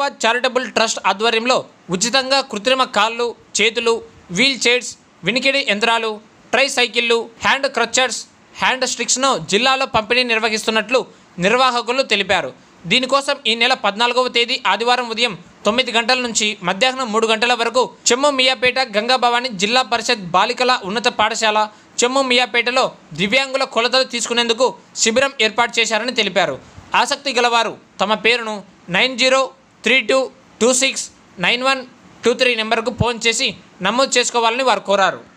charitable trust ఆధ్వర్యంలో ఉచితంగా కృత్రిమ కాళ్ళు చేతులు వీల్ చైర్స్ వినికిడి యంత్రాలు ట్రై సైకిళ్ళు హ్యాండ్ క్రచర్స్ హ్యాండ్ స్టిక్స్ను జిల్లాలో పంపిణీ నిర్వహిస్తున్నట్లు నిర్వాహకులు తెలిపారు దీనికోసం ఈ నెల పద్నాలుగవ తేదీ ఆదివారం ఉదయం తొమ్మిది గంటల నుంచి మధ్యాహ్నం మూడు గంటల వరకు చెమ్ము మియాపేట గంగా భవాని జిల్లా పరిషత్ బాలికల ఉన్నత పాఠశాల చెమ్ము మియాపేటలో దివ్యాంగుల కొలతలు తీసుకునేందుకు శిబిరం ఏర్పాటు చేశారని తెలిపారు ఆసక్తి గలవారు తమ పేరును nine zero three two two six nine one two three నెంబర్కు ఫోన్ చేసి నమోదు చేసుకోవాలని వారు కోరారు